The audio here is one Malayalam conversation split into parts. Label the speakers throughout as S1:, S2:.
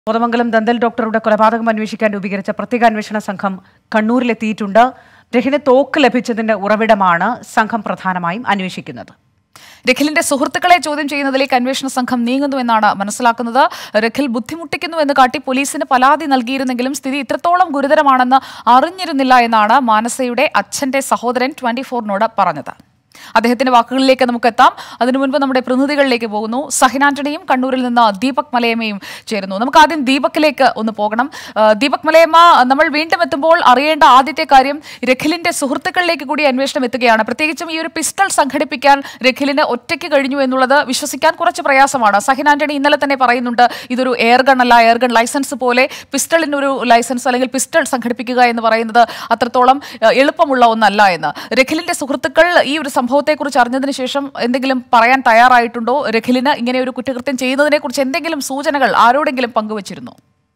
S1: കോതമംഗലം ദന്തൽ ഡോക്ടറുടെ കൊലപാതകം അന്വേഷിക്കാൻ രൂപീകരിച്ച പ്രത്യേക അന്വേഷണ സംഘം കണ്ണൂരിലെത്തിയിട്ടുണ്ട് രഹിന് തോക്ക് ലഭിച്ചതിന്റെ ഉറവിടമാണ് സംഘം പ്രധാനമായും അന്വേഷിക്കുന്നത്
S2: രഖിലിന്റെ സുഹൃത്തുക്കളെ ചോദ്യം ചെയ്യുന്നതിലേക്ക് അന്വേഷണ സംഘം നീങ്ങുന്നുവെന്നാണ് മനസ്സിലാക്കുന്നത് രഖിൽ ബുദ്ധിമുട്ടിക്കുന്നു എന്ന് കാട്ടി പോലീസിന് പരാതി നൽകിയിരുന്നെങ്കിലും സ്ഥിതി ഇത്രത്തോളം ഗുരുതരമാണെന്ന് അറിഞ്ഞിരുന്നില്ല എന്നാണ് മാനസയുടെ അച്ഛന്റെ സഹോദരൻ ട്വന്റി ഫോറിനോട് പറഞ്ഞത് അദ്ദേഹത്തിന്റെ വാക്കുകളിലേക്ക് നമുക്ക് എത്താം അതിനു മുൻപ് നമ്മുടെ പ്രതിനിധികളിലേക്ക് പോകുന്നു സഹിൻ ആന്റണിയും കണ്ണൂരിൽ നിന്ന് ദീപക് മലയമ്മയും ചേരുന്നു നമുക്ക് ആദ്യം ദീപക്കിലേക്ക് ഒന്ന് പോകണം ആ, ദീപക് മലയമ്മ നമ്മൾ വീണ്ടും എത്തുമ്പോൾ അറിയേണ്ട ആദ്യത്തെ കാര്യം രഖിലിന്റെ സുഹൃത്തുക്കളിലേക്ക് കൂടി അന്വേഷണം എത്തുകയാണ് പ്രത്യേകിച്ചും ഈ ഒരു പിസ്റ്റൾ സംഘടിപ്പിക്കാൻ രഖിലിന് ഒറ്റയ്ക്ക് കഴിഞ്ഞു എന്നുള്ളത് വിശ്വസിക്കാൻ കുറച്ച് പ്രയാസമാണ് സഹിൻ ആന്റണി ഇന്നലെ തന്നെ പറയുന്നുണ്ട് ഇതൊരു എയർ ഗൺ അല്ല എയർ ഗൺ ലൈസൻസ് പോലെ പിസ്റ്റളിന് ഒരു ലൈസൻസ് അല്ലെങ്കിൽ പിസ്റ്റൾ സംഘടിപ്പിക്കുക എന്ന് പറയുന്നത് അത്രത്തോളം ആ, എളുപ്പമുള്ള ഒന്നല്ല എന്ന് രഖിലിന്റെ സുഹൃത്തുക്കൾ ഈ ഒരു സംഭവത്തെക്കുറിച്ച് അറിഞ്ഞതിന് ശേഷം എന്തെങ്കിലും പറയാൻ തയ്യാറായിട്ടുണ്ടോ രഖിലിന് ഇങ്ങനെ ഒരു കുറ്റകൃത്യം ചെയ്യുന്നതിനെ കുറിച്ച് എന്തെങ്കിലും സൂചനകൾ ആരോടെങ്കിലും പങ്കുവച്ചിരുന്നോ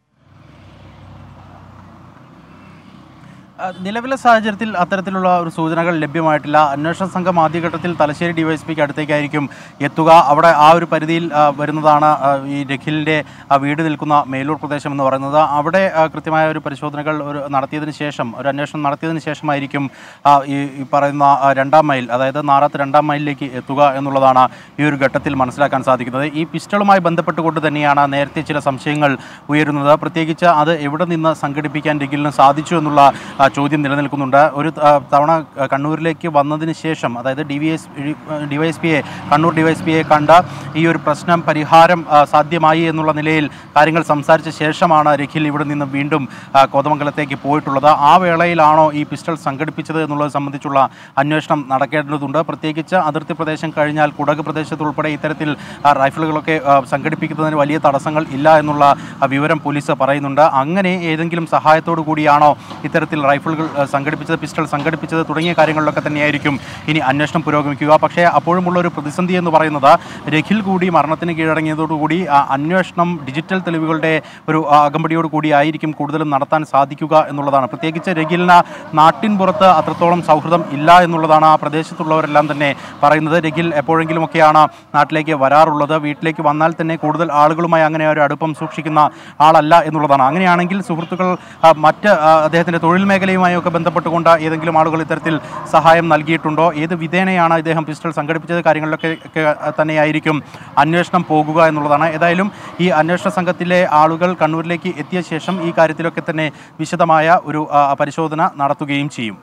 S3: ആ, നിലവിലെ സാഹചര്യത്തിൽ അത്തരത്തിലുള്ള ഒരു സൂചനകൾ ലഭ്യമായിട്ടില്ല അന്വേഷണ സംഘം ആദ്യഘട്ടത്തിൽ തലശ്ശേരി ഡിവൈഎസ്പിക്ക് അടുത്തേക്കായിരിക്കും എത്തുക അവിടെ ആ ഒരു പരിധിയിൽ ആ, വരുന്നതാണ് ആ, ഈ രഖിലിൻ്റെ വീട് നിൽക്കുന്ന മേലൂർ പ്രദേശം എന്ന് പറയുന്നത് അവിടെ ആ, കൃത്യമായ ഒരു പരിശോധനകൾ ഒരു നടത്തിയതിന് ശേഷം ഒരു അന്വേഷണം നടത്തിയതിന് ശേഷമായിരിക്കും ആ, ഈ ഈ പറയുന്ന ആ, രണ്ടാം മൈൽ അതായത് നാറാത്ത് രണ്ടാം മൈലിലേക്ക് എത്തുക എന്നുള്ളതാണ് ഈ ഒരു ഘട്ടത്തിൽ മനസ്സിലാക്കാൻ സാധിക്കുന്നത് ഈ പിസ്റ്റളുമായി ബന്ധപ്പെട്ടുകൊണ്ട് തന്നെയാണ് നേരത്തെ ചില സംശയങ്ങൾ ഉയരുന്നത് പ്രത്യേകിച്ച് അത് എവിടെ നിന്ന് സംഘടിപ്പിക്കാൻ രഖിലിന് സാധിച്ചു എന്നുള്ള ആ, ചോദ്യം നിലനിൽക്കുന്നുണ്ട് ഒരു ആ, തവണ കണ്ണൂരിലേക്ക് വന്നതിന് ശേഷം അതായത് ഡി വി എസ് ഡിവൈഎസ്പിയെ കണ്ണൂർ ഡിവൈഎസ്പിയെ കണ്ട ഈ ഒരു പ്രശ്നം പരിഹാരം ആ, സാധ്യമായി എന്നുള്ള നിലയിൽ കാര്യങ്ങൾ സംസാരിച്ച ശേഷമാണ് രഖിൽ ഇവിടെ നിന്ന് വീണ്ടും ആ, കോതമംഗലത്തേക്ക് പോയിട്ടുള്ളത് ആ വേളയിലാണോ ഈ പിസ്റ്റൾ സംഘടിപ്പിച്ചത് എന്നുള്ളത് സംബന്ധിച്ചുള്ള അന്വേഷണം നടക്കേണ്ടതുണ്ട് പ്രത്യേകിച്ച് അതിർത്തി പ്രദേശം കഴിഞ്ഞാൽ കുടക് പ്രദേശത്ത് ഉൾപ്പെടെ ഇത്തരത്തിൽ ആ, റൈഫിളുകളൊക്കെ ആ, സംഘടിപ്പിക്കുന്നതിന് വലിയ തടസ്സങ്ങൾ ഇല്ല എന്നുള്ള ആ, വിവരം പോലീസ് പറയുന്നുണ്ട് അങ്ങനെ ഏതെങ്കിലും സഹായത്തോടു കൂടിയാണോ ഇത്തരത്തിൽ റൈഫിളുകൾ ആ, സംഘടിപ്പിച്ചത് പിസ്റ്റൾ സംഘടിപ്പിച്ചത് തുടങ്ങിയ കാര്യങ്ങളിലൊക്കെ തന്നെയായിരിക്കും ഇനി അന്വേഷണം പുരോഗമിക്കുക പക്ഷേ അപ്പോഴുമുള്ള ഒരു പ്രതിസന്ധി എന്ന് പറയുന്നത് രഖിൽ കൂടി മരണത്തിന് കീഴടങ്ങിയതോടുകൂടി ആ, അന്വേഷണം ഡിജിറ്റൽ തെളിവുകളുടെ ഒരു ആ, അകമ്പടിയോട് കൂടി ആയിരിക്കും കൂടുതലും നടത്താൻ സാധിക്കുക എന്നുള്ളതാണ് പ്രത്യേകിച്ച് രഖിലിന് നാട്ടിൻ പുറത്ത് അത്രത്തോളം സൗഹൃദം ഇല്ല എന്നുള്ളതാണ് ആ പ്രദേശത്തുള്ളവരെല്ലാം തന്നെ പറയുന്നത് രഖിൽ എപ്പോഴെങ്കിലുമൊക്കെയാണ് നാട്ടിലേക്ക് വരാറുള്ളത് വീട്ടിലേക്ക് വന്നാൽ തന്നെ കൂടുതൽ ആളുകളുമായി അങ്ങനെ ഒരു അടുപ്പം സൂക്ഷിക്കുന്ന ആളല്ല എന്നുള്ളതാണ് അങ്ങനെയാണെങ്കിൽ സുഹൃത്തുക്കൾ ആ, മറ്റ് ആ, അദ്ദേഹത്തിൻ്റെ തൊഴിൽ മേഖലയുമായി ഒക്കെ ബന്ധപ്പെട്ടുകൊണ്ട് ഏതെങ്കിലും ആളുകൾ ഇത്തരത്തിൽ സഹായം നൽകിയിട്ടുണ്ടോ ഏത് വിധേനയാണ് ഇദ്ദേഹം പിസ്റ്റൾ സംഘടിപ്പിച്ചത് കാര്യങ്ങളിലൊക്കെ ഒക്കെ തന്നെയായിരിക്കും അന്വേഷണം പോകുക എന്നുള്ളതാണ് ഏതായാലും ഈ അന്വേഷണ സംഘത്തിലെ ആളുകൾ കണ്ണൂരിലേക്ക് എത്തിയ ശേഷം ഈ കാര്യത്തിലൊക്കെ തന്നെ വിശദമായ ഒരു ആ, പരിശോധന നടത്തുകയും ചെയ്യും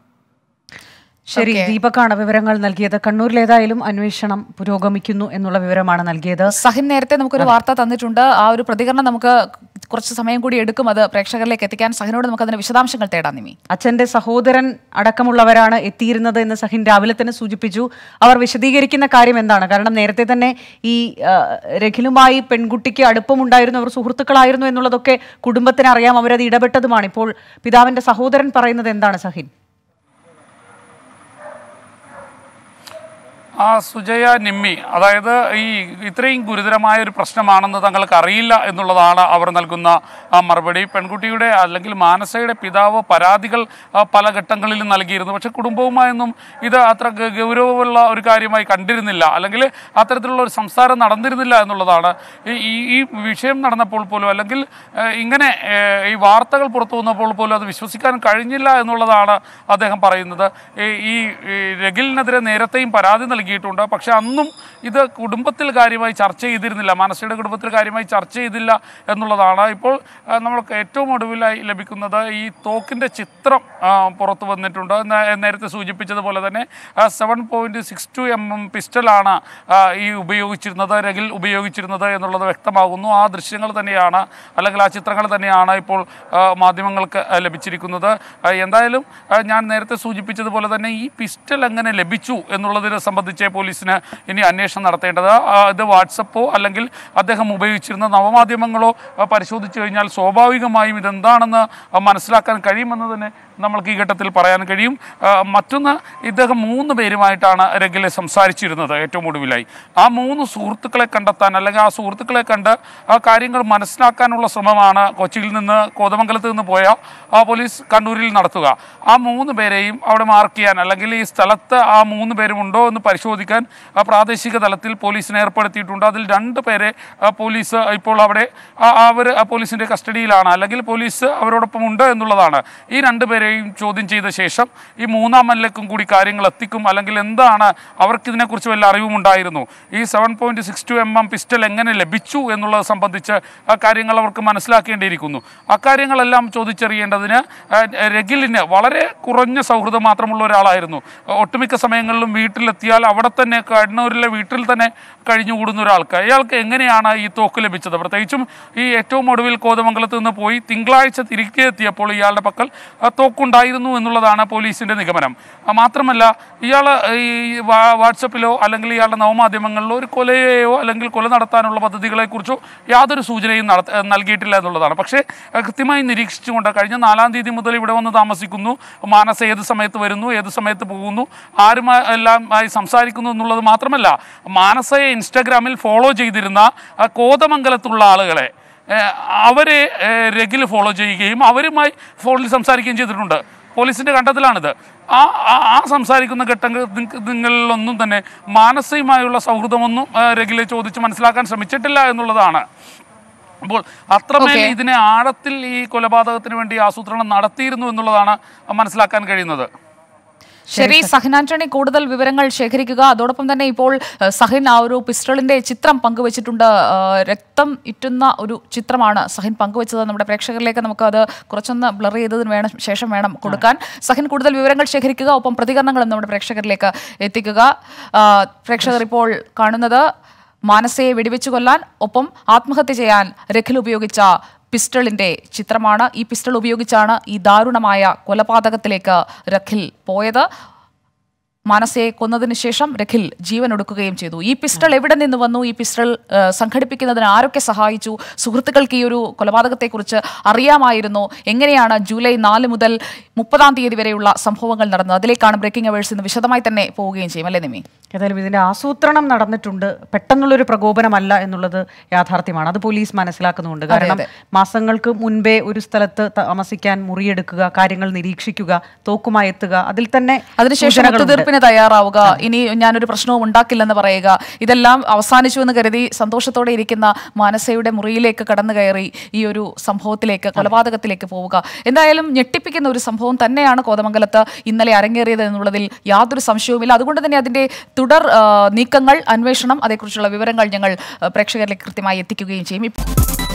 S1: ശരി
S2: Okay.
S1: ദീപക്കാണ് വിവരങ്ങൾ നൽകിയത് കണ്ണൂരിലേതായാലും അന്വേഷണം പുരോഗമിക്കുന്നു എന്നുള്ള വിവരമാണ് നൽകിയത്
S2: സഹിൻ നേരത്തെ നമുക്കൊരു വാർത്ത തന്നിട്ടുണ്ട് ആ ഒരു പ്രതികരണം നമുക്ക് കുറച്ച് സമയം കൂടി എടുക്കും അത് പ്രേക്ഷകരിലേക്ക് എത്തിക്കാൻ സഹിനോട് നമുക്ക് അതിന്റെ വിശദാംശങ്ങൾ തേടാം നിമി
S1: അച്ഛന്റെ സഹോദരൻ അടക്കമുള്ളവരാണ് എത്തിയിരുന്നത് എന്ന് സഹിൻ രാവിലെ തന്നെ സൂചിപ്പിച്ചു അവർ വിശദീകരിക്കുന്ന കാര്യം എന്താണ് കാരണം നേരത്തെ തന്നെ ഈ ആ, രഖിലുമായി പെൺകുട്ടിക്ക് അടുപ്പമുണ്ടായിരുന്നു അവർ സുഹൃത്തുക്കളായിരുന്നു എന്നുള്ളതൊക്കെ കുടുംബത്തിന് അറിയാം അവരത് ഇടപെട്ടതുമാണ് ഇപ്പോൾ പിതാവിന്റെ സഹോദരൻ പറയുന്നത് എന്താണ് സഹിൻ
S4: ആ സുജയ നിമ്മി അതായത് ഈ ഇത്രയും ഗുരുതരമായ ഒരു പ്രശ്നമാണെന്ന് തങ്ങൾക്ക് അറിയില്ല എന്നുള്ളതാണ് അവർ നൽകുന്ന ആ മറുപടി പെൺകുട്ടിയുടെ അല്ലെങ്കിൽ മാനസയുടെ പിതാവ് പരാതികൾ ആ, പല ഘട്ടങ്ങളിലും നൽകിയിരുന്നു പക്ഷെ കുടുംബവുമായൊന്നും ഇത് അത്ര ഗ- ഗൗരവമുള്ള ഒരു കാര്യമായി കണ്ടിരുന്നില്ല അല്ലെങ്കിൽ അത്തരത്തിലുള്ള ഒരു സംസാരം നടന്നിരുന്നില്ല എന്നുള്ളതാണ് ഈ ഈ- ഈ വിഷയം നടന്നപ്പോൾ പോലും അല്ലെങ്കിൽ ഏഹ്, ഇങ്ങനെ ഏഹ്, ഈ വാർത്തകൾ പുറത്തു വന്നപ്പോൾ പോലും അത് വിശ്വസിക്കാൻ കഴിഞ്ഞില്ല എന്നുള്ളതാണ് അദ്ദേഹം പറയുന്നത് ഈ- ഈ ഈ രഗിലിനെതിരെ നേരത്തെയും പരാതി നൽകിയിട്ടുണ്ട് പക്ഷെ അന്നും ഇത് കുടുംബത്തിൽ കാര്യമായി ചർച്ച ചെയ്തിരുന്നില്ല മാനസയുടെ കുടുംബത്തിൽ കാര്യമായി ചർച്ച ചെയ്തില്ല എന്നുള്ളതാണ് ഇപ്പോൾ ആ, നമ്മൾക്ക് ഏറ്റവും ഒടുവിലായി ലഭിക്കുന്നത് ഈ തോക്കിൻ്റെ ചിത്രം ആ, പുറത്തു വന്നിട്ടുണ്ട് നേ- നേരത്തെ സൂചിപ്പിച്ചതുപോലെ തന്നെ seven point six two M M പിസ്റ്റലാണ് ആ, ഈ ഉപയോഗിച്ചിരുന്നത് രഗിൽ ഉപയോഗിച്ചിരുന്നത് എന്നുള്ളത് വ്യക്തമാകുന്നു ആ ദൃശ്യങ്ങൾ തന്നെയാണ് അല്ലെങ്കിൽ ആ ചിത്രങ്ങൾ തന്നെയാണ് ഇപ്പോൾ ആ, മാധ്യമങ്ങൾക്ക് ആ, ലഭിച്ചിരിക്കുന്നത് ആ, എന്തായാലും ആ, ഞാൻ നേരത്തെ സൂചിപ്പിച്ചതുപോലെ തന്നെ ഈ പിസ്റ്റൽ എങ്ങനെ ലഭിച്ചു എന്നുള്ളതിനെ സംബന്ധിച്ച് പോലീസിന് ഇനി അന്വേഷണം നടത്തേണ്ടത് ആ, ഇത് വാട്സപ്പോ അല്ലെങ്കിൽ അദ്ദേഹം ഉപയോഗിച്ചിരുന്ന നവമാധ്യമങ്ങളോ ആ, പരിശോധിച്ചു കഴിഞ്ഞാൽ സ്വാഭാവികമായും ഇതെന്താണെന്ന് ആ, മനസ്സിലാക്കാൻ കഴിയുമെന്ന് തന്നെ നമ്മൾക്ക് ഈ ഘട്ടത്തിൽ പറയാൻ കഴിയും ആ, മറ്റൊന്ന് ഇദ്ദേഹം മൂന്ന് പേരുമായിട്ടാണ് രഗിലെ സംസാരിച്ചിരുന്നത് ഏറ്റവും ഒടുവിലായി ആ മൂന്ന് സുഹൃത്തുക്കളെ കണ്ടെത്താൻ അല്ലെങ്കിൽ ആ സുഹൃത്തുക്കളെ കണ്ട് ആ കാര്യങ്ങൾ മനസ്സിലാക്കാനുള്ള ശ്രമമാണ് കൊച്ചിയിൽ നിന്ന് കോതമംഗലത്ത് നിന്ന് പോയ ആ പോലീസ് കണ്ണൂരിൽ നടത്തുക ആ മൂന്ന് പേരെയും അവിടെ മാർക്ക് ചെയ്യാൻ അല്ലെങ്കിൽ ഈ സ്ഥലത്ത് ആ മൂന്ന് പേരും ഉണ്ടോ എന്ന് പരിശോധിക്കാൻ ആ പ്രാദേശിക തലത്തിൽ പോലീസിനെ ഏർപ്പെടുത്തിയിട്ടുണ്ട് അതിൽ രണ്ട് പേരെ ആ പോലീസ് ഇപ്പോൾ അവിടെ അവർ ആ പോലീസിൻ്റെ കസ്റ്റഡിയിലാണ് അല്ലെങ്കിൽ പോലീസ് അവരോടൊപ്പം ഉണ്ട് എന്നുള്ളതാണ് ഈ രണ്ട് പേരെയും ചോദ്യം ചെയ്ത ശേഷം ഈ മൂന്നാം മല്ലിലേക്കും കൂടി കാര്യങ്ങൾ എത്തിക്കും അല്ലെങ്കിൽ എന്താണ് അവർക്ക് ഇതിനെക്കുറിച്ച് വല്ല അറിവുമുണ്ടായിരുന്നു ഈ seven point six two M M pistol എങ്ങനെ ലഭിച്ചു എന്നുള്ളത് സംബന്ധിച്ച് ആ കാര്യങ്ങൾ അവർക്ക് മനസ്സിലാക്കേണ്ടിയിരിക്കുന്നു അക്കാര്യങ്ങളെല്ലാം ചോദിച്ചറിയേണ്ടതിന് ആ, രഗിലിന് വളരെ കുറഞ്ഞ സൗഹൃദം മാത്രമുള്ള ഒരാളായിരുന്നു ഒട്ടുമിക്ക സമയങ്ങളിലും വീട്ടിലെത്തിയാൽ അവിടെ തന്നെ കണ്ണൂരിലെ വീട്ടിൽ തന്നെ കഴിഞ്ഞുകൂടുന്ന ഒരാൾക്ക് അയാൾക്ക് എങ്ങനെയാണ് ഈ തോക്ക് ലഭിച്ചത് പ്രത്യേകിച്ചും ഈ ഏറ്റവും ഒടുവിൽ കോതമംഗലത്ത് നിന്ന് പോയി തിങ്കളാഴ്ച തിരികെ എത്തിയപ്പോൾ ഇയാളുടെ പക്കൽ ആ, തോക്കുണ്ടായിരുന്നു എന്നുള്ളതാണ് പോലീസിന്റെ നിഗമനം ആ, മാത്രമല്ല ഇയാൾ ഈ വാ- വാട്സപ്പിലോ അല്ലെങ്കിൽ ഇയാളുടെ നവമാധ്യമങ്ങളിലോ ഒരു കൊലയെയോ അല്ലെങ്കിൽ കൊല നടത്താനുള്ള പദ്ധതികളെക്കുറിച്ചോ യാതൊരു സൂചനയും നടത്ത ഏഹ് നൽകിയിട്ടില്ല എന്നുള്ളതാണ് പക്ഷേ ഏഹ് കൃത്യമായി നിരീക്ഷിച്ചുകൊണ്ട് കഴിഞ്ഞ നാലാം തീയതി മുതൽ ഇവിടെ വന്ന് താമസിക്കുന്നു മാനസ ഏത് സമയത്ത് വരുന്നു ഏത് സമയത്ത് പോകുന്നു ആരുമായി എല്ലാം ആയി സംസാരിക്കുന്നു എന്നുള്ളത് മാത്രമല്ല മാനസയെ ഇൻസ്റ്റാഗ്രാമിൽ ഫോളോ ചെയ്തിരുന്ന ആ, കോതമംഗലത്തുള്ള ആളുകളെ ഏഹ് അവരെ ഏഹ് രഗിൽ ഫോളോ ചെയ്യുകയും അവരുമായി ഫോണിൽ സംസാരിക്കുകയും ചെയ്തിട്ടുണ്ട് പോലീസിന്റെ കണ്ടെത്തലാണിത് ആ ആ- ആ സംസാരിക്കുന്ന ഘട്ടങ്ങൾ നിങ്ങളിലൊന്നും തന്നെ മാനസികമായുള്ള സൗഹൃദമൊന്നും ആ, രഗിലെ ചോദിച്ച് മനസ്സിലാക്കാൻ ശ്രമിച്ചിട്ടില്ല എന്നുള്ളതാണ് അപ്പോൾ അത്രമേൽ
S2: Okay.
S4: ഇതിനെ ആഴത്തിൽ ഈ കൊലപാതകത്തിന് വേണ്ടി ആസൂത്രണം നടത്തിയിരുന്നു എന്നുള്ളതാണ് മനസ്സിലാക്കാൻ കഴിയുന്നത്
S2: ശരി സഹിൻ ആന്റണി കൂടുതൽ വിവരങ്ങൾ ശേഖരിക്കുക അതോടൊപ്പം തന്നെ ഇപ്പോൾ ഏഹ്, സഹിൻ ആ ഒരു പിസ്റ്റളിന്റെ ചിത്രം പങ്കുവച്ചിട്ടുണ്ട് ഏഹ്, രക്തം ഇറ്റുന്ന ഒരു ചിത്രമാണ് സഹിൻ പങ്കുവച്ചത് നമ്മുടെ പ്രേക്ഷകരിലേക്ക് നമുക്ക് അത് കുറച്ചൊന്ന് ബ്ലർ ചെയ്തതിന് വേണം ശേഷം വേണം കൊടുക്കാൻ സഹിൻ കൂടുതൽ വിവരങ്ങൾ ശേഖരിക്കുക ഒപ്പം പ്രതികരണങ്ങളും നമ്മുടെ പ്രേക്ഷകരിലേക്ക് എത്തിക്കുക ആ, പ്രേക്ഷകർ ഇപ്പോൾ കാണുന്നത് മാനസയെ വെടിവെച്ചു കൊല്ലാൻ ഒപ്പം ആത്മഹത്യ ചെയ്യാൻ രഖിൽ ഉപയോഗിച്ച പിസ്റ്റളിന്റെ ചിത്രമാണ് ഈ പിസ്റ്റൾ ഉപയോഗിച്ചാണ് ഈ ദാരുണമായ കൊലപാതകത്തിലേക്ക് രഖിൽ പോയത് മാനസയെ കൊന്നതിന് ശേഷം രഖിൽ ജീവൻ ഒടുക്കുകയും ചെയ്തു ഈ പിസ്റ്റൾ എവിടെ നിന്ന് വന്നു ഈ പിസ്റ്റൾ ആ, സംഘടിപ്പിക്കുന്നതിന് ആരൊക്കെ സഹായിച്ചു സുഹൃത്തുക്കൾക്ക് ഈ ഒരു കൊലപാതകത്തെക്കുറിച്ച് അറിയാമായിരുന്നു എങ്ങനെയാണ് ജൂലൈ നാല് മുതൽ മുപ്പതാം തീയതി വരെയുള്ള സംഭവങ്ങൾ നടന്നത് അതിലേക്കാണ് ബ്രേക്കിംഗ് അവേഴ്സ് ഇന്ന് വിശദമായി തന്നെ പോവുകയും ചെയ്യും അല്ലേ നിമി
S1: ഏതായാലും ഇതിന്റെ ആസൂത്രണം നടന്നിട്ടുണ്ട് പെട്ടെന്നുള്ളൊരു പ്രകോപനമല്ല എന്നുള്ളത് യാഥാർത്ഥ്യമാണ് അത് പോലീസ് മനസ്സിലാക്കുന്നുണ്ട് കാരണം
S2: അതെ.
S1: മാസങ്ങൾക്ക് മുൻപേ ഒരു സ്ഥലത്ത് താമസിക്കാൻ മുറിയെടുക്കുക കാര്യങ്ങൾ നിരീക്ഷിക്കുക തോക്കുമായി എത്തുക അതിൽ തന്നെ
S2: അതിനുശേഷം
S1: സൂചനകളുണ്ട്.
S2: ഒത്തുതീർപ്പിന് തയ്യാറാവുക ഇനി ഞാനൊരു പ്രശ്നവും ഉണ്ടാക്കില്ലെന്ന് പറയുക ഇതെല്ലാം അവസാനിച്ചു എന്ന് കരുതി സന്തോഷത്തോടെ ഇരിക്കുന്ന മാനസയുടെ മുറിയിലേക്ക് കടന്നു കയറി ഈ ഒരു സംഭവത്തിലേക്ക് കൊലപാതകത്തിലേക്ക് പോവുക എന്തായാലും ഞെട്ടിപ്പിക്കുന്ന ഒരു സംഭവം തന്നെയാണ് കോതമംഗലത്ത് ഇന്നലെ അരങ്ങേറിയത് എന്നുള്ളതിൽ യാതൊരു സംശയവുമില്ല അതുകൊണ്ട് തന്നെ അതിന്റെ തുടർ ആ, നീക്കങ്ങൾ അന്വേഷണം അതേക്കുറിച്ചുള്ള വിവരങ്ങൾ ഞങ്ങൾ ആ, പ്രേക്ഷകരിലേക്ക് കൃത്യമായി എത്തിക്കുകയും ചെയ്യും ഇപ്പോൾ